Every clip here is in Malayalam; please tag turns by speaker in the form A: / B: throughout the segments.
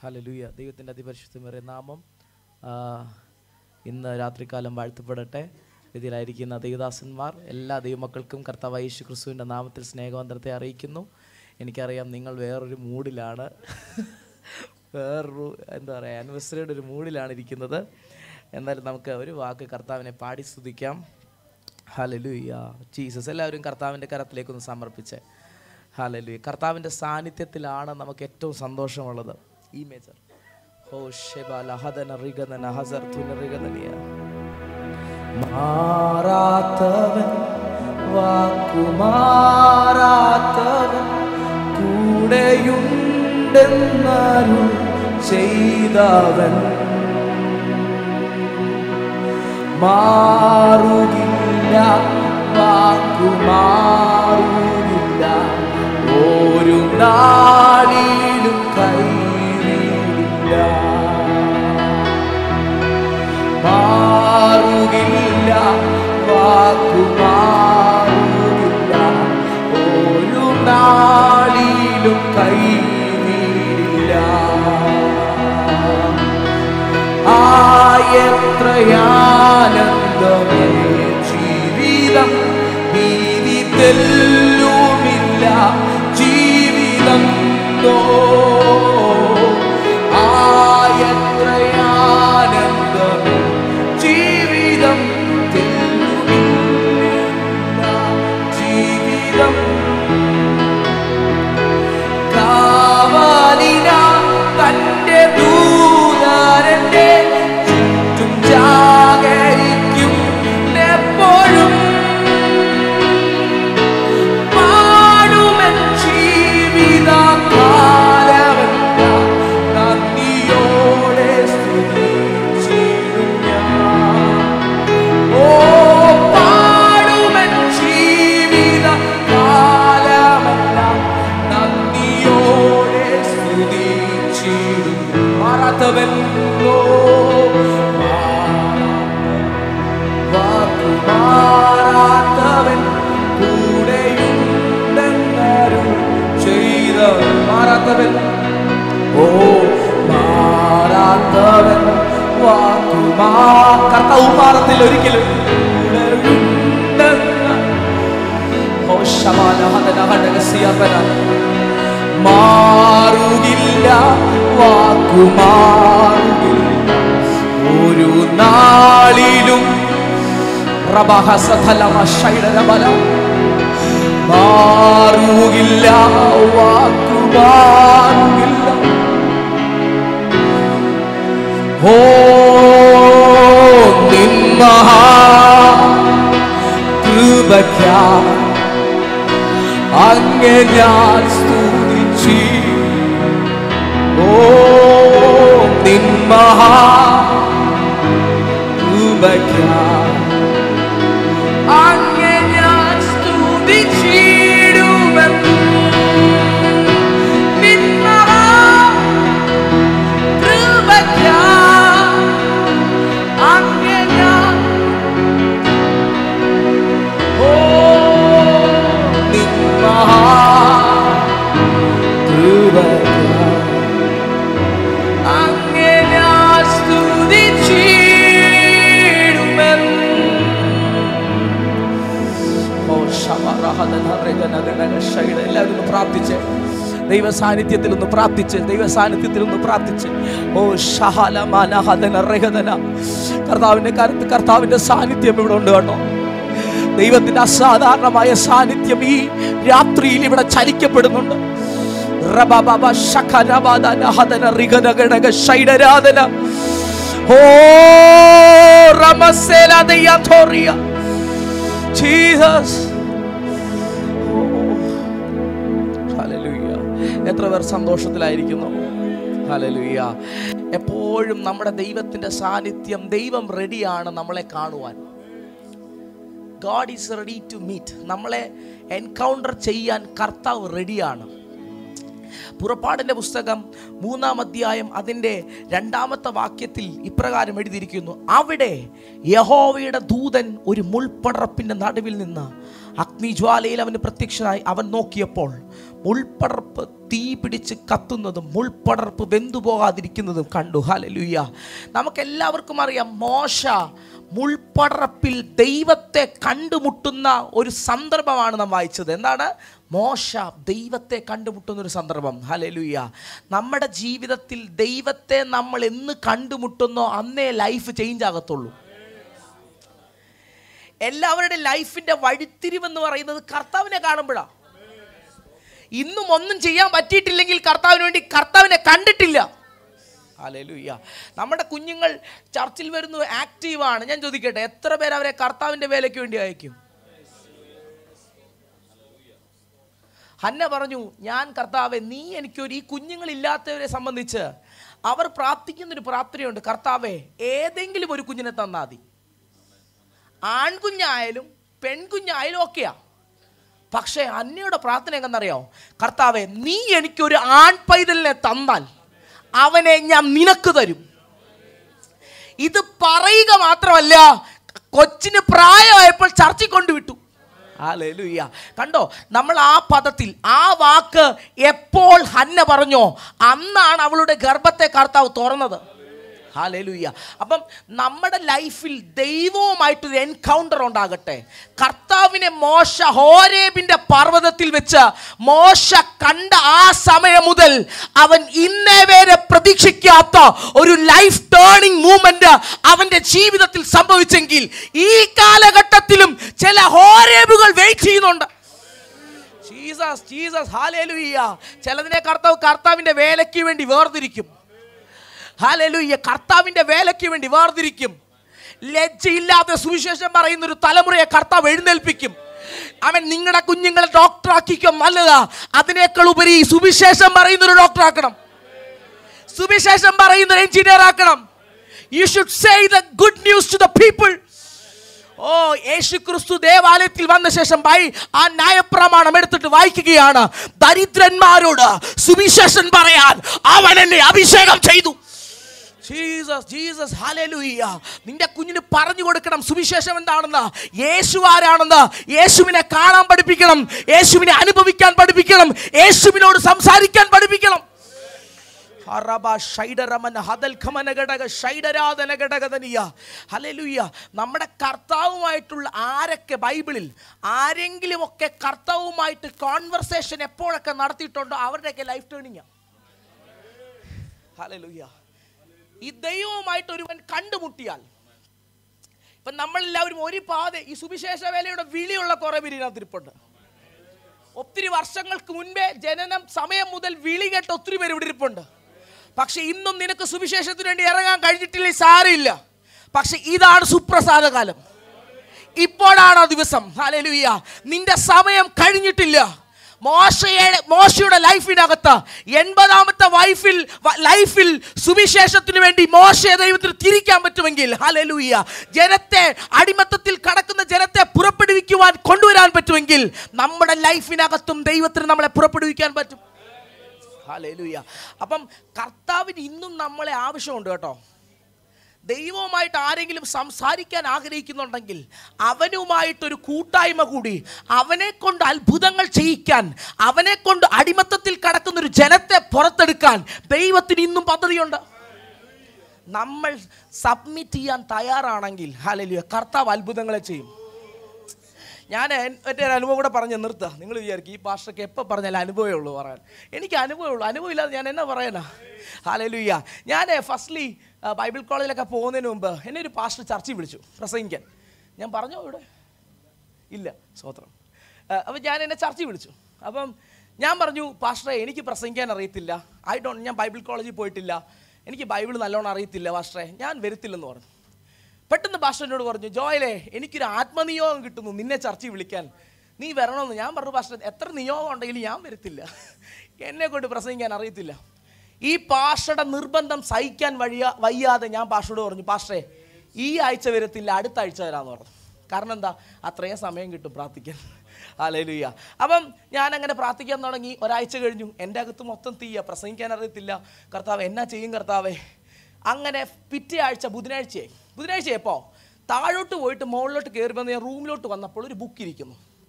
A: ഹലലൂയ ദൈവത്തിൻ്റെ അതിപരിശുദ്ധമേറിയ നാമം ആ, ഇന്ന് രാത്രികാലം വാഴ്ത്തപ്പെടട്ടെ ഇതിലായിരിക്കുന്ന ദൈവദാസന്മാർ എല്ലാ ദൈവമക്കൾക്കും കർത്താവ് യേശു ക്രിസ്തുവിൻ്റെ നാമത്തിൽ സ്നേഹവന്തരത്തെ അറിയിക്കുന്നു എനിക്കറിയാം നിങ്ങൾ വേറൊരു മൂഡിലാണ് വേറൊരു എന്താ പറയുക ആനിവേഴ്സറിയുടെ ഒരു മൂഡിലാണ് ഇരിക്കുന്നത് എന്നാലും നമുക്ക് ഒരു വാക്ക് കർത്താവിനെ പാടി സ്തുതിക്കാം ഹലലുയ്യ ജീസസ് എല്ലാവരും കർത്താവിൻ്റെ കരത്തിലേക്കൊന്ന് സമർപ്പിച്ച് ഹലലുയ കർത്താവിൻ്റെ സാന്നിധ്യത്തിലാണ് നമുക്ക് ഏറ്റവും സന്തോഷമുള്ളത് ഈ മേജർ ഹോ ഷെബ ലഹദന റിഗദന ഹസർ തുന റിഗദനിയ മാറാത്തവൻ വാക്കുമാറാത്തവൻ കൂടെയുണ്ടെന്നരുൾ ചെയ്തവൻ മാറുകില്ല വാക്കുമാറുകില്ല ഒരു നാളിലും കൈവിടില്ല മാറുകില്ല വാക്കുമാറുകില്ല ഒരു നാളിലും കൈവിടില്ല ആയത്രയാനന്ദമേ ജീവിതം ഭീതി തെല്ലുമില്ല ജീവിതം തോ ആയത്രയാനന്ദമേ ജീവിതം തെല്ലുമില്ല ജീവിതം കാവലിന തന്റെ ദൂതരന്റെ ചുറ്റും ജാഗരിക്കും എപ്പോഴും പാടുമെൻ ജീവിത കാലമെല്ലാം നന്ദിയോടെ സ്തുതിച്ചിടും ഞാൻ ഓ പാടുമെൻ ജീവിത കാലമെല്ലാം നന്ദിയോടെ സ്തുതിച്ചിടും മാറാത്തവൻ ഓ വാക്കുമാറാത്തവൻ കൂടെയുണ്ടെന്നരുൾ ചെയ്തവൻ മാറാത്തവൻ ഓ മാറാത്തവൻ വാക്കുമാ കർത്താവ് മാറത്തില്ല ഒരിക്കലും കൂടെയുണ്ടെന്ന ഓ ശമാനഹനഹനകസിയപന മാറുകില്ല വാക്കുമാറുകില്ല ഒരു നാളിലും റബഹസഥലമ ശൈലരബല മാറുകില്ല വാക്കുമാറുകില്ല ഓ നിന്മഹാ കൃപയ്ക്കാ അങ്ങെ ഞാൻ സ്തുതിച്ചി ഓ നിന്മഹാ കൃപയ്ക്കാ അങ്ങെ ഞാൻ സ്തുതിച്ചിടുമെന്ന് നിന്മഹാ കൃപയ്ക്കാ അങ്ങെ ഞാൻ ഓ നിന്മഹാ കൃപയ്ക്കാ അങ്ങെ ഞാൻ സ്തുതിച്ചിടുമെന്ന് ഓ ശബറഹദനറിഗനഗനഗശൈഡ. എല്ലാവരും ഒന്ന് പ്രാർത്ഥിച്ച് ദൈവ സാന്നിധ്യത്തിൽ ഒന്ന് പ്രാർത്ഥിച്ച് ദൈവ സാന്നിധ്യത്തിൽ ഒന്ന് പ്രാർത്ഥിച്ച് ഓ ഷഹലമാനഹദന കർത്താവിന്റെ കരുത്ത് കർത്താവിന്റെ സാന്നിധ്യം ഇവിടെ ഉണ്ട് കേട്ടോ ദൈവത്തിന്റെ അസാധാരണമായ സാന്നിധ്യം ഈ രാത്രിയിൽ ഇവിടെ ചലിക്കപ്പെടുന്നുണ്ട് റബബബ ശഖരബദനഹദന റിഗനഗണഗ ശൈഡരാധന ഓ റമസേലദയഥോറിയ ജീസസ് ഹല്ലേലൂയ എത്ര പേർ സന്തോഷത്തിലായിരിക്കുന്നു ഹല്ലേലൂയ എപ്പോഴും നമ്മുടെ ദൈവത്തിന്റെ സാന്നിധ്യം ദൈവം റെഡിയാണ് നമ്മളെ കാണുവാൻ God is ready to meet നമ്മളെ എൻകൗണ്ടർ ചെയ്യാൻ കർത്താവ് റെഡിയാണ് പുറപ്പാടിൻ്റെ പുസ്തകം മൂന്നാം അധ്യായം അതിൻ്റെ രണ്ടാമത്തെ വാക്യത്തിൽ ഇപ്രകാരം എഴുതിയിരിക്കുന്നു അവിടെ യഹോവയുടെ ദൂതൻ ഒരു മുൾപ്പടർപ്പിൻ്റെ നടുവിൽ നിന്ന് അഗ്നിജ്വാലയിൽ അവന് പ്രത്യക്ഷനായി അവൻ നോക്കിയപ്പോൾ മുൾപ്പടർപ്പ് തീ പിടിച്ച് കത്തുന്നതും മുൾപ്പടർപ്പ് വെന്തുപോകാതിരിക്കുന്നതും കണ്ടു ഹലലുയ്യ നമുക്കെല്ലാവർക്കും അറിയാം മോശ മുൾപ്പടർപ്പിൽ ദൈവത്തെ കണ്ടുമുട്ടുന്ന ഒരു സന്ദർഭമാണ് നാം വായിച്ചത് എന്താണ് മോശ ദൈവത്തെ കണ്ടുമുട്ടുന്ന ഒരു സന്ദർഭം ഹലലുയ്യ നമ്മുടെ ജീവിതത്തിൽ ദൈവത്തെ നമ്മൾ എന്ന് കണ്ടുമുട്ടുന്നോ അന്നേ ലൈഫ് ചേഞ്ച് ആകത്തുള്ളൂ എല്ലാവരുടെ ലൈഫിന്റെ വഴിത്തിരിവെന്ന് പറയുന്നത് കർത്താവിനെ കാണുമ്പോഴാണ് ഇന്നും ഒന്നും ചെയ്യാൻ പറ്റിയിട്ടില്ലെങ്കിൽ കർത്താവിന് വേണ്ടി കർത്താവിനെ കണ്ടിട്ടില്ല അലലുയ്യ നമ്മുടെ കുഞ്ഞുങ്ങൾ ചർച്ചിൽ വരുന്നു ആക്റ്റീവാണ് ഞാൻ ചോദിക്കട്ടെ എത്ര പേര് അവരെ കർത്താവിന്റെ വേലയ്ക്ക് വേണ്ടി അയക്കും ഹന്ന പറഞ്ഞു ഞാൻ കർത്താവെ നീ എനിക്കൊരു ഈ കുഞ്ഞുങ്ങളില്ലാത്തവരെ സംബന്ധിച്ച് അവർ പ്രാർത്ഥിക്കുന്നൊരു പ്രാർത്ഥനയുണ്ട് കർത്താവെ ഏതെങ്കിലും ഒരു കുഞ്ഞിനെ തന്നാൽ മതി ആൺകുഞ്ഞായാലും പെൺകുഞ്ഞായാലും ഒക്കെയാ പക്ഷേ അന്നയുടെ പ്രാർത്ഥന എങ്ങനെന്നറിയോ കർത്താവെ നീ എനിക്കൊരു ആൺപൈതലിനെ തന്നാൽ അവനെ ഞാൻ നിനക്ക് തരും ഇത് പറയുക മാത്രമല്ല കൊച്ചിന് പ്രായമായപ്പോൾ ചർച്ചിൽ കൊണ്ടുവിട്ടു ഹല്ലേലൂയ കണ്ടോ നമ്മൾ ആ പദത്തിൽ ആ വാക്ക് എപ്പോൾ ഹന്ന പറഞ്ഞോ അന്നാണ് അവളുടെ ഗർഭത്തെ കർത്താവ് തുറന്നത് ഹാലേലുയ്യ അപ്പം നമ്മുടെ ലൈഫിൽ ദൈവവുമായിട്ടൊരു എൻകൗണ്ടർ ഉണ്ടാകട്ടെ കർത്താവിനെ മോശ ഹോരേബിന്റെ പർവ്വതത്തിൽ വെച്ച് മോശ കണ്ട ആ സമയം മുതൽ അവൻ ഇന്നേ വരെ പ്രതീക്ഷിക്കാത്ത ഒരു ലൈഫ് ടേണിംഗ് മൂവ്മെന്റ് അവന്റെ ജീവിതത്തിൽ സംഭവിച്ചെങ്കിൽ ഈ കാലഘട്ടത്തിലും ചില ഹോരേബുകൾ വെയിറ്റ് ചെയ്യുന്നുണ്ട് ജീസസ് ജീസസ് ഹാലേലുയ്യ ചിലതിനെ കർത്താവ് കർത്താവിന്റെ വേലയ്ക്ക് വേണ്ടി വേർതിരിക്കും ഹാലലുയ്യ കർത്താവിന്റെ വേലയ്ക്ക് വേണ്ടി വേർതിരിക്കും ലജ്ജയില്ലാതെ സുവിശേഷം പറയുന്ന ഒരു തലമുറയെ കർത്താവ് എഴുന്നേൽപ്പിക്കും അവൻ നിങ്ങളുടെ കുഞ്ഞുങ്ങളെ ഡോക്ടറാക്കിക്കും നല്ലതാ അതിനേക്കാൾ ഉപരി സുവിശേഷം പറയുന്ന ഒരു ഡോക്ടറാക്കണം സുവിശേഷം പറയുന്ന ഒരു എഞ്ചിനീയർ ആക്കണം you should say the good news to the people oh Yesu Kristu ദേവാലയത്തിൽ വന്ന ശേഷം ബൈ ആ ന്യായപ്രമാണം എടുത്തിട്ട് വായിക്കുകയാണ് ദരിദ്രന്മാരോട് സുവിശേഷം പറയാൻ അവൻ എന്നെ അഭിഷേകം ചെയ്തു ജീസസ് ജീസസ് ഹല്ലേലൂയ നിന്റെ കുഞ്ഞിന് പറഞ്ഞു കൊടുക്കണം സുവിശേഷം എന്താണെന്ന് യേശു ആരാണെന്ന് യേശുവിനെ കാണാൻ പഠിപ്പിക്കണം യേശുവിനെ അനുഭവിക്കാൻ പഠിപ്പിക്കണം യേശുവിനോട് സംസാരിക്കാൻ പഠിപ്പിക്കണം ഹറബ ഷൈഡറമന ഹദൽഖമന ഘടക ഷൈഡരാധന ഘടകതനിയ ഹല്ലേലൂയ നമ്മുടെ കർത്താവുമായിട്ടുള്ള ആരൊക്കെ ബൈബിളിൽ ആരെങ്കിലുമൊക്കെ കർത്താവുമായിട്ട് കോൺവെർസേഷൻ എപ്പോഴൊക്കെ നടത്തിയിട്ടുണ്ടോ അവരുടെയൊക്കെ ലൈഫ് ടേണിങ് ഹല്ലേലൂയ ഈ ദൈവവുമായിട്ട് ഒരുവൻ കണ്ടുമുട്ടിയാൽ ഇപ്പൊ നമ്മളെല്ലാവരും ഒരു പാത ഈ സുവിശേഷ വേലയുടെ വിളിയുള്ള കുറെ പേര് ഇതിനകത്തിരിപ്പുണ്ട് ഒത്തിരി വർഷങ്ങൾക്ക് മുൻപേ ജനനം സമയം മുതൽ വിളി കേട്ട് ഒത്തിരി പേര് ഇവിടെ ഇരിപ്പുണ്ട് പക്ഷെ ഇന്നും നിനക്ക് സുവിശേഷത്തിന് വേണ്ടി ഇറങ്ങാൻ കഴിഞ്ഞിട്ടില്ല സാരമില്ല പക്ഷെ ഇതാണ് സുപ്രസാദ കാലം ഇപ്പോഴാണ് ആ ദിവസം ഹല്ലേലൂയ നിന്റെ സമയം കഴിഞ്ഞിട്ടില്ല മോശയുടെ മോശയുടെ ലൈഫിനകത്ത് എൺപതാമത്തെ വൈഫിൽ വ- ലൈഫിൽ സുവിശേഷത്തിന് വേണ്ടി മോശയെ ദൈവത്തിന് തിരിക്കാൻ പറ്റുമെങ്കിൽ ഹലലൂയ ജനത്തെ അടിമത്തത്തിൽ കടക്കുന്ന ജനത്തെ പുറപ്പെടുവിക്കുവാൻ കൊണ്ടുവരാൻ പറ്റുമെങ്കിൽ നമ്മുടെ ലൈഫിനകത്തും ദൈവത്തിന് നമ്മളെ പുറപ്പെടുവിക്കാൻ പറ്റും ഹലലൂയ അപ്പം കർത്താവിന് ഇന്നും നമ്മളെ ആവശ്യമുണ്ട് കേട്ടോ ദൈവവുമായിട്ട് ആരെങ്കിലും സംസാരിക്കാൻ ആഗ്രഹിക്കുന്നുണ്ടെങ്കിൽ അവനുമായിട്ടൊരു കൂട്ടായ്മ കൂടി അവനെ കൊണ്ട് അത്ഭുതങ്ങൾ ചെയ്യിക്കാൻ അവനെ കൊണ്ട് അടിമത്തത്തിൽ കടക്കുന്ന ഒരു ജനത്തെ പുറത്തെടുക്കാൻ ദൈവത്തിന് ഇന്നും പദ്ധതിയുണ്ട് നമ്മൾ സബ്മിറ്റ് ചെയ്യാൻ തയ്യാറാണെങ്കിൽ ഹാലലിയ കർത്താവ് അത്ഭുതങ്ങളെ ചെയ്യും ഞാൻ എൻ്റെ ഒരു അനുഭവം കൂടെ പറഞ്ഞ് നിർത്തുക നിങ്ങൾ വിചാരിക്കും ഈ പാസ്റ്റർക്ക് എപ്പോൾ പറഞ്ഞാൽ അനുഭവമേ ഉള്ളൂ പറയാൻ എനിക്ക് അനുഭവമേ ഉള്ളൂ അനുഭവം ഇല്ലാതെ ഞാൻ എന്നാ പറയാനാ ഹാലലുയ്യ ഞാൻ ഫസ്റ്റ്ലി ബൈബിൾ കോളേജിലൊക്കെ പോകുന്നതിന് മുമ്പ് എന്നെ ഒരു പാസ്റ്റർ ചർച്ചയിൽ വിളിച്ചു പ്രസംഗിക്കാൻ ഞാൻ പറഞ്ഞോ ഇവിടെ ഇല്ല സ്വത്രം അപ്പം ഞാൻ എന്നെ ചർച്ചയിൽ വിളിച്ചു അപ്പം ഞാൻ പറഞ്ഞു പാസ്റ്ററെ എനിക്ക് പ്രസംഗിക്കാൻ അറിയത്തില്ല ഐ ഡോണ്ട് ഞാൻ ബൈബിൾ കോളേജിൽ പോയിട്ടില്ല എനിക്ക് ബൈബിൾ നല്ലോണം അറിയത്തില്ല പാസ്റ്ററെ ഞാൻ വരത്തില്ലെന്ന് പറഞ്ഞു പെട്ടെന്ന് പാസ്റ്റർ എന്നോട് പറഞ്ഞു ജോയലെ എനിക്കൊരു ആത്മനിയോഗം കിട്ടുന്നു നിന്നെ ചർച്ചയിൽ വിളിക്കാൻ നീ വരണമെന്ന് ഞാൻ പറഞ്ഞു പാസ്റ്റർ എത്ര നിയോഗം ഉണ്ടെങ്കിലും ഞാൻ വരത്തില്ല എന്നെ കൊണ്ട് പ്രസംഗിക്കാൻ അറിയത്തില്ല ഈ പാഷയുടെ നിർബന്ധം സഹിക്കാൻ വഴിയാ വയ്യാതെ ഞാൻ പാഷയോട് പറഞ്ഞു പാസ്റ്ററെ ഈ ആഴ്ച വരത്തില്ല അടുത്ത ആഴ്ച വരാമെന്ന് പറഞ്ഞു കാരണം എന്താ അത്രയും സമയം കിട്ടും പ്രാർത്ഥിക്കാൻ അലലുയ്യ അപ്പം ഞാൻ അങ്ങനെ പ്രാർത്ഥിക്കാൻ തുടങ്ങി ഒരാഴ്ച കഴിഞ്ഞു എൻ്റെ അകത്ത് മൊത്തം തീയ പ്രസംഗിക്കാൻ അറിയത്തില്ല കർത്താവ് എന്നാ ചെയ്യും കർത്താവേ അങ്ങനെ പിറ്റേ ആഴ്ച ബുധനാഴ്ചയായി ബുധനാഴ്ച എപ്പോൾ താഴോട്ട് പോയിട്ട് മുകളിലോട്ട് കയറി വന്ന് ഞാൻ റൂമിലോട്ട് വന്നപ്പോൾ ഒരു ബുക്ക് ഇരിക്കുന്നു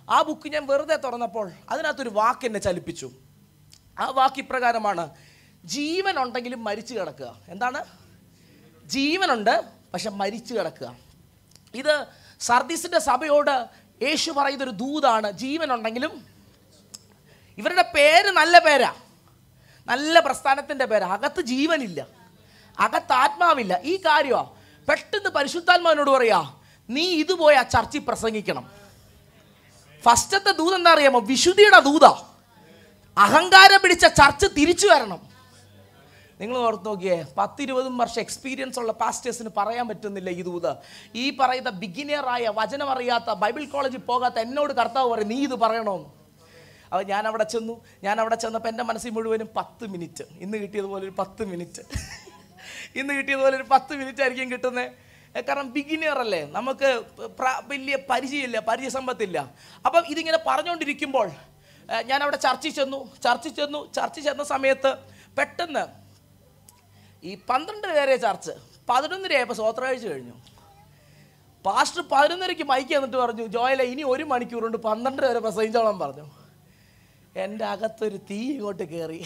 A: ആ ബുക്ക് ഞാൻ വെറുതെ തുറന്നപ്പോൾ അതിനകത്തൊരു വാക്ക് എന്നെ ചലിപ്പിച്ചു ആ വാക്ക് ഇപ്രകാരമാണ് ജീവൻ ഉണ്ടെങ്കിലും മരിച്ചു കിടക്കുക എന്താണ് ജീവനുണ്ട് പക്ഷെ മരിച്ചു കിടക്കുക ഇത് സർദീസിന്റെ സഭയോട് യേശു പറയുന്നൊരു ദൂതാണ് ജീവനുണ്ടെങ്കിലും ഇവരുടെ പേര് നല്ല പേരാ നല്ല പ്രസ്ഥാനത്തിൻ്റെ പേരാ അകത്ത് ജീവനില്ല അകത്ത് ആത്മാവില്ല ഈ കാര്യമാ പെട്ടെന്ന് പരിശുദ്ധാത്മാവിനോട് പറയാ നീ ഇത് പോയി ആ ചർച്ചിൽ പ്രസംഗിക്കണം ഫസ്റ്റത്തെ ദൂത് എന്താ അറിയാമോ വിശുദ്ധിയുടെ ദൂത അഹങ്കാരം പിടിച്ച ചർച്ച് തിരിച്ചു വരണം നിങ്ങൾ ഓർത്ത് നോക്കിയേ പത്തിരുപതും വർഷം എക്സ്പീരിയൻസ് ഉള്ള പാസ്റ്റേഴ്സിന് പറയാൻ പറ്റുന്നില്ല ഈ ദൂത് ഈ പറയുന്ന ബിഗിനിയറായ വചനം അറിയാത്ത ബൈബിൾ കോളേജിൽ പോകാത്ത എന്നോട് കർത്താവ് പറയും നീ ഇത് പറയണമെന്ന് അപ്പോൾ ഞാൻ അവിടെ ചെന്നു ഞാൻ അവിടെ ചെന്നപ്പോൾ എൻ്റെ മനസ്സിൽ മുഴുവനും പത്ത് മിനിറ്റ് ഇന്ന് കിട്ടിയതുപോലെ ഒരു പത്ത് മിനിറ്റ് ഇന്ന് കിട്ടിയതുപോലെ ഒരു പത്ത് മിനിറ്റ് ആയിരിക്കും കിട്ടുന്നത് കാരണം ബിഗിനിയർ അല്ലേ നമുക്ക് പ്ര- വലിയ പരിചയമില്ല പരിചയസമ്പത്തില്ല അപ്പം ഇതിങ്ങനെ പറഞ്ഞുകൊണ്ടിരിക്കുമ്പോൾ ഏഹ്, ഞാൻ അവിടെ ചർച്ചിൽ ചെന്നു ചർച്ചിൽ ചെന്നു ചർച്ചിൽ ചെന്ന സമയത്ത് പെട്ടെന്ന് ഈ പന്ത്രണ്ട് പേരെ ചർച്ച് പതിനൊന്നരയായപ്പോൾ സ്വോത്രാഴ്ച കഴിഞ്ഞു പാസ്റ്റർ പതിനൊന്നരയ്ക്ക് മൈക്ക് എന്നിട്ട് പറഞ്ഞു ജോയല ഇനി ഒരു മണിക്കൂർ കൊണ്ട് പന്ത്രണ്ട് വരെ പ്രസംഗിച്ചോളാൻ പറഞ്ഞു എൻ്റെ അകത്തൊരു തീ ഇങ്ങോട്ട് കയറി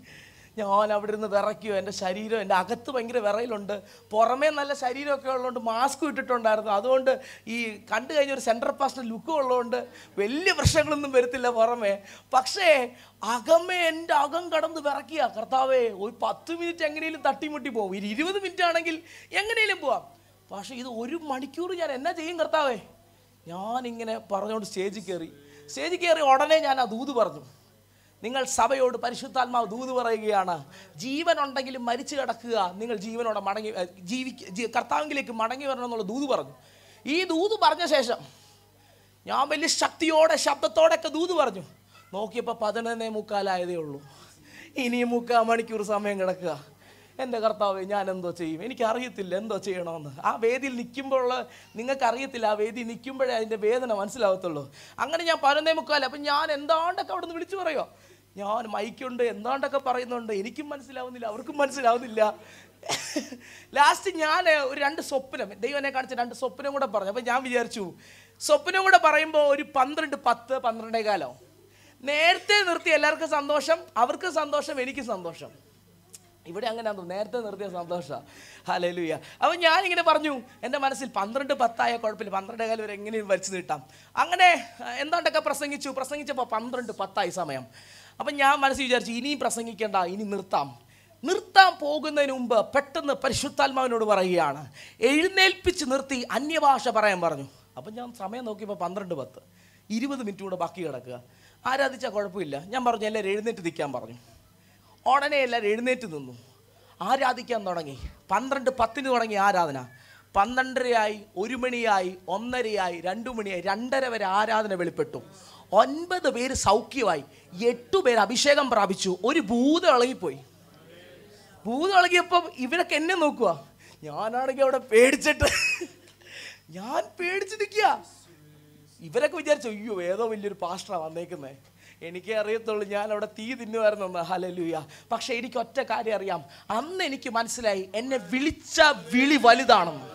A: ഞാൻ അവിടെ ഇരുന്ന് വിറയ്ക്കുമോ എൻ്റെ ശരീരം എൻ്റെ അകത്ത് ഭയങ്കര വിറയിലുണ്ട് പുറമേ നല്ല ശരീരമൊക്കെ ഉള്ളതുകൊണ്ട് മാസ്ക് ഇട്ടിട്ടുണ്ടായിരുന്നു അതുകൊണ്ട് ഈ കണ്ടു കഴിഞ്ഞ ഒരു സെൻട്രൽ പാസ്റ്റ് ലുക്കും ഉള്ളതുകൊണ്ട് വലിയ പ്രശ്നങ്ങളൊന്നും വരത്തില്ല പുറമേ പക്ഷേ അകമേ എൻ്റെ അകം കടന്ന് വിറയ്ക്കുക കർത്താവേ ഒരു പത്ത് മിനിറ്റ് എങ്ങനെയും തട്ടിമുട്ടി പോകും ഒരു ഇരുപത് മിനിറ്റ് ആണെങ്കിൽ എങ്ങനെയും പോവാം പക്ഷേ ഇത് ഒരു മണിക്കൂർ ഞാൻ എന്നാ ചെയ്യും കർത്താവേ ഞാനിങ്ങനെ പറഞ്ഞുകൊണ്ട് സ്റ്റേജിൽ കയറി സ്റ്റേജിൽ കയറി ഉടനെ ഞാൻ ആ ദൂത് പറഞ്ഞു നിങ്ങൾ സഭയോട് പരിശുദ്ധാത്മാവ് ദൂത് പറയുകയാണ് ജീവൻ ഉണ്ടെങ്കിലും മരിച്ചു കിടക്കുക നിങ്ങൾ ജീവനോടെ മടങ്ങി ഏ, ജീവിക്ക ജീ- കർത്താവിലേക്ക് മടങ്ങി വരണം എന്നുള്ള ദൂത് പറഞ്ഞു ഈ ദൂത് പറഞ്ഞ ശേഷം ഞാൻ വലിയ ശക്തിയോടെ ശബ്ദത്തോടെയൊക്കെ ദൂത് പറഞ്ഞു നോക്കിയപ്പോൾ പതിനൊന്നേ മുക്കാലായതേ ഉള്ളൂ ഇനിയും മുക്കാൽ മണിക്കൂർ സമയം കിടക്കുക എൻ്റെ കർത്താവ് ഞാൻ എന്തോ ചെയ്യും എനിക്ക് അറിയത്തില്ല എന്തോ ചെയ്യണമെന്ന് ആ വേദിയിൽ നിൽക്കുമ്പോൾ നിങ്ങൾക്ക് അറിയത്തില്ല ആ വേദി നിൽക്കുമ്പോഴേ അതിൻ്റെ വേദന മനസ്സിലാവത്തുള്ളൂ അങ്ങനെ ഞാൻ പതിനൊന്നേ മുക്കാൽ അപ്പം ഞാൻ എന്താണ്ടൊക്കെ അവിടെ നിന്ന് വിളിച്ചു പറയുമോ ഞാൻ മൈക്കുണ്ട് എന്താണ്ടൊക്കെ പറയുന്നുണ്ട് എനിക്കും മനസ്സിലാവുന്നില്ല അവർക്കും മനസ്സിലാവുന്നില്ല ലാസ്റ്റ് ഞാൻ ഒരു രണ്ട് സ്വപ്നം ദൈവം എന്നെ കാണിച്ച രണ്ട് സ്വപ്നം കൂടെ പറഞ്ഞു അപ്പം ഞാൻ വിചാരിച്ചു സ്വപ്നം കൂടെ പറയുമ്പോൾ ഒരു പന്ത്രണ്ട് പത്ത് പന്ത്രണ്ടേ കാലം നേരത്തെ നിർത്തി എല്ലാവർക്കും സന്തോഷം അവർക്ക് സന്തോഷം എനിക്ക് സന്തോഷം ഇവിടെ അങ്ങനെയാണോ നേരത്തെ നിർത്തിയ സന്തോഷമാണ് ഹലലുയ അപ്പം ഞാനിങ്ങനെ പറഞ്ഞു എൻ്റെ മനസ്സിൽ പന്ത്രണ്ട് പത്തായ കുഴപ്പമില്ല പന്ത്രണ്ട് കാലം വരെ എങ്ങനെയും വലിച്ചു നീട്ടാം അങ്ങനെ ആ, എന്താണ്ടൊക്കെ പ്രസംഗിച്ചു പ്രസംഗിച്ചപ്പോൾ പന്ത്രണ്ട് പത്തായി സമയം അപ്പം ഞാൻ മനസ്സിൽ വിചാരിച്ചു ഇനിയും പ്രസംഗിക്കേണ്ട ഇനി നിർത്താം നിർത്താൻ പോകുന്നതിന് മുമ്പ് പെട്ടെന്ന് പരിശുദ്ധാത്മാവിനോട് പറയുകയാണ് എഴുന്നേൽപ്പിച്ച് നിർത്തി അന്യഭാഷ പറയാൻ പറഞ്ഞു അപ്പം ഞാൻ സമയം നോക്കിയപ്പോൾ പന്ത്രണ്ട് പത്ത് ഇരുപത് മിനിറ്റ് കൂടെ ബാക്കി കിടക്കുക ആരാധിച്ചാൽ കുഴപ്പമില്ല ഞാൻ പറഞ്ഞു എല്ലാവരും എഴുന്നേറ്റ് നിൽക്കാൻ പറഞ്ഞു ഉടനെ എല്ലാവരും എഴുന്നേറ്റ് നിന്നു ആരാധിക്കാൻ തുടങ്ങി പന്ത്രണ്ട് പത്തിന് തുടങ്ങി ആരാധന പന്ത്രണ്ടരയായി ഒരു മണിയായി ഒന്നരയായി രണ്ടു മണിയായി രണ്ടര വരെ ആരാധന വെളിപ്പെട്ടു ഒൻപത് പേര് സൗഖ്യമായി എട്ടു പേര് അഭിഷേകം പ്രാപിച്ചു ഒരു ഭൂതം ഇളകിപ്പോയി ഭൂതം ഇളകിയപ്പം ഇവരൊക്കെ എന്നെ നോക്കുക ഞാനാണെങ്കിൽ അവിടെ പേടിച്ചിട്ട് ഞാൻ പേടിച്ച് നിൽക്കുക ഇവരൊക്കെ വിചാരിച്ചു അയ്യോ ഏതോ വലിയൊരു പാസ്റ്ററാണ് വന്നേക്കുന്നേ എനിക്കേ അറിയത്തുള്ളൂ ഞാൻ അവിടെ തീ തിന്നുമായിരുന്നു ഹലലുയ പക്ഷെ എനിക്ക് ഒറ്റ കാര്യം അറിയാം അന്ന് എനിക്ക് മനസ്സിലായി എന്നെ വിളിച്ച വിളി വലുതാണെന്ന്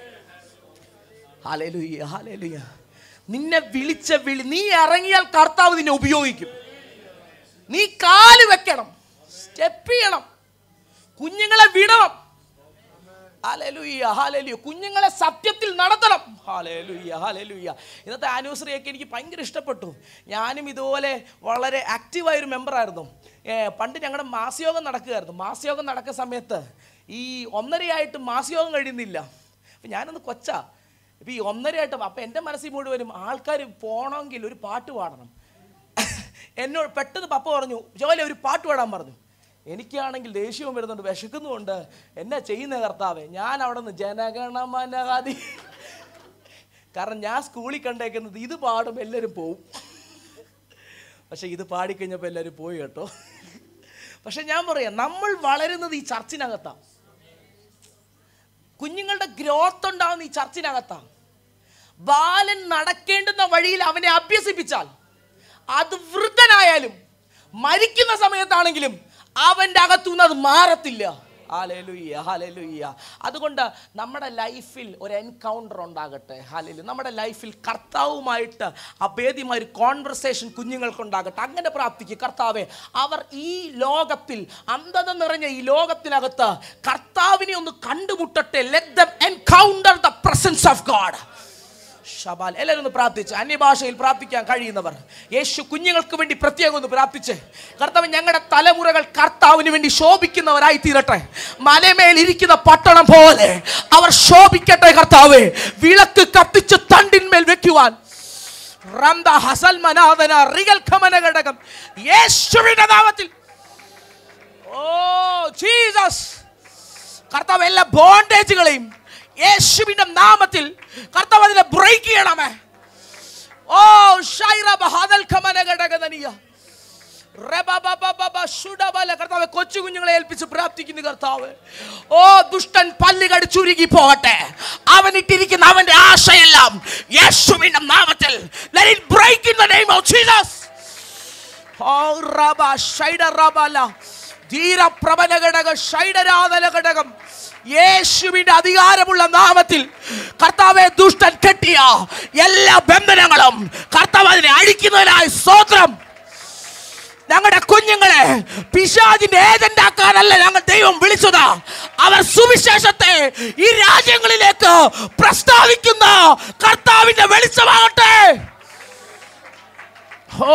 A: ഹലലുയ ഹലലുയ നിന്നെ വിളിച്ച വിളി നീ ഇറങ്ങിയാൽ കർത്താവ് നിന്നെ ഉപയോഗിക്കും നീ കാല് വെക്കണം സ്റ്റെപ്പ് ചെയ്യണം കുഞ്ഞുങ്ങളെ വിടണം ഹാലലുയ്യ ഹാലലുയ്യ കുഞ്ഞുങ്ങളെ സത്യത്തിൽ നടത്തണം ഹാലലുയ്യ ഹാലലുയ്യ ഇന്നത്തെ ആനിവേഴ്സറി ഒക്കെ എനിക്ക് ഭയങ്കര ഇഷ്ടപ്പെട്ടു ഞാനും ഇതുപോലെ വളരെ ആക്റ്റീവായ ഒരു മെമ്പറായിരുന്നു ഏ, പണ്ട് ഞങ്ങളുടെ മാസയോഗം നടക്കുകയായിരുന്നു മാസയോഗം നടക്കുന്ന സമയത്ത് ഈ ഒന്നരയായിട്ട് മാസയോഗം കഴിയുന്നില്ല അപ്പം ഞാനൊന്ന് കൊച്ചാ ഇപ്പം ഈ ഒന്നരയായിട്ട് അപ്പം എൻ്റെ മനസ്സിൽ മുഴുവനും ആൾക്കാർ പോകണമെങ്കിൽ ഒരു പാട്ട് പാടണം എന്നോട് പെട്ടെന്ന് പപ്പ പറഞ്ഞു ജോലി ഒരു പാട്ട് പാടാൻ പറഞ്ഞു എനിക്കാണെങ്കിൽ ദേഷ്യവും വരുന്നുണ്ട് വിശക്കുന്നുമുണ്ട് എന്നാ ചെയ്യുന്ന കർത്താവേ ഞാൻ അവിടെ നിന്ന് ജനഗണമനഗതി കാരണം ഞാൻ സ്കൂളിൽ കണ്ടേക്കുന്നത് ഇത് പാടും എല്ലാവരും പോവും പക്ഷെ ഇത് പാടിക്കഴിഞ്ഞപ്പോൾ എല്ലാവരും പോയി കേട്ടോ പക്ഷെ ഞാൻ പറയാം നമ്മൾ വളരുന്നത് ഈ ചർച്ചിനകത്താണ് കുഞ്ഞുങ്ങളുടെ ഗ്രോത്ത് ഉണ്ടാകുന്ന ഈ ചർച്ചിനകത്താണ് ബാലൻ നടക്കേണ്ടുന്ന വഴിയിൽ അവനെ അഭ്യസിപ്പിച്ചാൽ അത് വൃദ്ധനായാലും മരിക്കുന്ന സമയത്താണെങ്കിലും അവൻ്റെ അകത്തുനിന്ന് അത് മാറത്തില്ല ഹാലലുയ്യ ഹാലലുയ്യ അതുകൊണ്ട് നമ്മുടെ ലൈഫിൽ ഒരു എൻകൗണ്ടർ ഉണ്ടാകട്ടെ ഹാലലു നമ്മുടെ ലൈഫിൽ കർത്താവുമായിട്ട് അഭേദ്യമായ ഒരു കോൺവെർസേഷൻ കുഞ്ഞുങ്ങൾക്കുണ്ടാകട്ടെ അങ്ങനെ പ്രാർത്ഥിക്കുക കർത്താവെ അവർ ഈ ലോകത്തിൽ അന്ധത നിറഞ്ഞ ഈ ലോകത്തിനകത്ത് കർത്താവിനെ ഒന്ന് കണ്ടുമുട്ടട്ടെ let them encounter the presence of God ഷബാൽ എല്ലാവരും ഒന്ന് പ്രാർത്ഥിച്ച് അന്യഭാഷയിൽ പ്രാർത്ഥിക്കാൻ കഴിയുന്നവർ യേശു കുഞ്ഞുങ്ങൾക്ക് വേണ്ടി പ്രത്യേകം ഒന്ന് പ്രാർത്ഥിച്ച് കർത്താവ് ഞങ്ങളുടെ തലമുറകൾ കർത്താവിന് വേണ്ടി ശോഭിക്കുന്നവരായി തീരട്ടെ മലമേൽ ഇരിക്കുന്ന പട്ടണം പോലെ അവർ ശോഭിക്കട്ടെ കർത്താവ് വിളക്ക് കത്തിച്ച് തണ്ടിന്മേൽ വെക്കുവാൻ റംദ ഹസൽ മനാദന റിഗൽ ഖമന ഘടകം യേശുവിന്റെ നാമത്തിൽ ഓ ജീസസ് കർത്താവ് എല്ലാ ബോണ്ടേജുകളെയും യേശുവിന്റെ നാമത്തിൽ കർത്താവ് അതിനെ ബ്രേക്ക് ചെയ്യണമേ ഓ ഷൈറ ബഹാദൽ ഖമന ഘടകനിയ കർത്താവ് കൊച്ചു കുഞ്ഞുങ്ങളെ ഏൽപ്പിച്ച് പ്രാർത്ഥിക്കുന്നു കർത്താവ് ഓ ദുഷ്ടൻ പല്ല് കടിച്ചുരുകി പോകട്ടെ അവൻ ഇട്ടിരിക്കുന്ന അവന്റെ ആശയെല്ലാം യേശുവിന്റെ നാമത്തിൽ let it break in the name of Jesus ഓ റബ ഷൈഡ റബല ധീര പ്രബല ഘടക ഷൈഡരാധന ഘടകം യേശുവിന്റെ അധികാരമുള്ള നാമത്തിൽ കർത്താവെ ദുഷ്ടൻ കെട്ടിയ എല്ലാ ബന്ധനങ്ങളും കർത്താവ് അതിനെ അഴിക്കുന്നതിനായി സ്വോത്രം ഞങ്ങളുടെ കുഞ്ഞുങ്ങളെ പിശാചിന്റെ ഏജന്റ് ആക്കാനല്ല ഞങ്ങൾ ദൈവം വിളിച്ചത് അവർ സുവിശേഷത്തെ ഈ രാജ്യങ്ങളിലേക്ക് പ്രസ്താവിക്കുന്ന കർത്താവിന്റെ വെളിച്ചമാകട്ടെ ഓ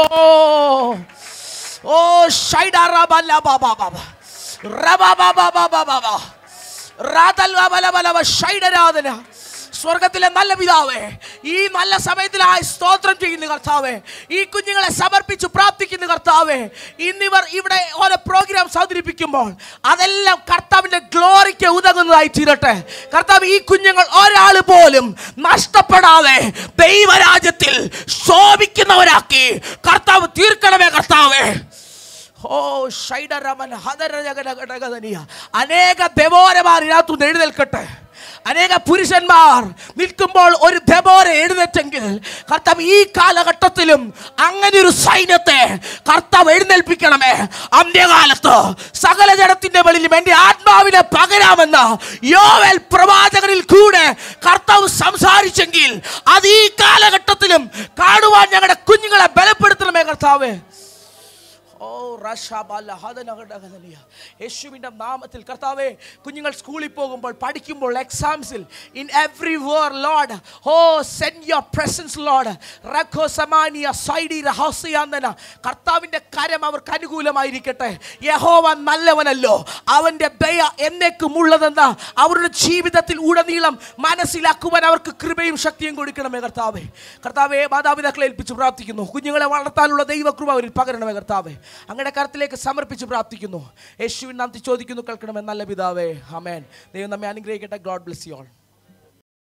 A: ഓ ഷൈഡ റബല ബാബാ ബാബാ റബ ബാബാ ബാബാ ബാബാ റാതൽ ബല ബല ബ ഷൈഡരാധന സ്വർഗത്തിലെ നല്ല പിതാവേ ഈ നല്ല സമയത്തിലായി സ്തോത്രം ചെയ്യുന്ന കർത്താവേ ഈ കുഞ്ഞുങ്ങളെ സമർപ്പിച്ച് പ്രാർത്ഥിക്കുന്ന കർത്താവേ ഇന്നിവർ ഇവിടെ ഓരോ പ്രോഗ്രാംസ് അവതരിപ്പിക്കുമ്പോൾ അതെല്ലാം കർത്താവിന്റെ ഗ്ലോറിക്ക് ഉതകുന്നതായി തീരട്ടെ കർത്താവ് ഈ കുഞ്ഞുങ്ങൾ ഒരാൾ പോലും നഷ്ടപ്പെടാതെ ദൈവരാജ്യത്തിൽ ശോഭിക്കുന്നവരാക്കി കർത്താവ് തീർക്കണമേ കർത്താവേ ഓ ഷൈഡരമൻ ഹദരജഗനഗനഗദനിയ അനേക ദബോരമാർ ഇതിനകത്തുനിന്ന് എഴുന്നേൽക്കട്ടെ അനേക പുരുഷന്മാർ നിൽക്കുമ്പോൾ ഒരു ദബോര എഴുന്നേറ്റെങ്കിൽ കർത്താവ് ഈ കാലഘട്ടത്തിലും അങ്ങനെ ഒരു സൈന്യത്തെ കർത്താവ് എഴുന്നേൽപ്പിക്കണമേ അന്ത്യകാലത്ത് സകല ജനത്തിന്റെ വെളിയിലും എൻ്റെ ആത്മാവിനെ പകരാമെന്ന് യോവൽ പ്രവാചകനിൽ കൂടെ കർത്താവ് സംസാരിച്ചെങ്കിൽ അത് ഈ കാലഘട്ടത്തിലും കാണുവാൻ ഞങ്ങളുടെ കുഞ്ഞുങ്ങളെ ബലപ്പെടുത്തണമേ കർത്താവേ ഓ റഷാബല്ല ഹദനഗഡഗദലിയ. യേശുവിൻ്റെ നാമത്തിൽ കർത്താവേ കുഞ്ഞുങ്ങൾ സ്കൂളിൽ പോകുമ്പോൾ പഠിക്കുമ്പോൾ എക്സാംസിൽ in everywhere lord oh send your presence lord റഖോ സമാനിയ സൈഡി റഹോസിയാന്തന കർത്താവിൻ്റെ കരം അവർക്ക് അനുകൂലമായിരിക്കട്ടെ യഹോവ നല്ലവനല്ലോ അവൻ്റെ ദയ എന്നേക്കുമുള്ളതെന്ന് അവരുടെ ജീവിതത്തിൽ ഉടനീളം മനസ്സിലാക്കുവാൻ അവർക്ക് കൃപയും ശക്തിയും കൊടുക്കണമേ കർത്താവേ കർത്താവേ മാതാപിതാക്കളെ ഏൽപ്പിച്ച് പ്രാർത്ഥിക്കുന്നു കുഞ്ഞുങ്ങളെ വളർത്താനുള്ള ദൈവകൃപ അവരിൽ പകരണമേ കർത്താവേ അങ്ങയുടെ കരത്തിലേക്ക് സമർപ്പിച്ച് പ്രാർത്ഥിക്കുന്നു യേശുവിൻ നാം ചോദിക്കുന്നു കേൾക്കണമേ നല്ല പിതാവേ അമേൻ ദൈവം നമ്മെ അനുഗ്രഹിക്കട്ടെ ഗോഡ് ബ്ലെസ് യു ഓൾ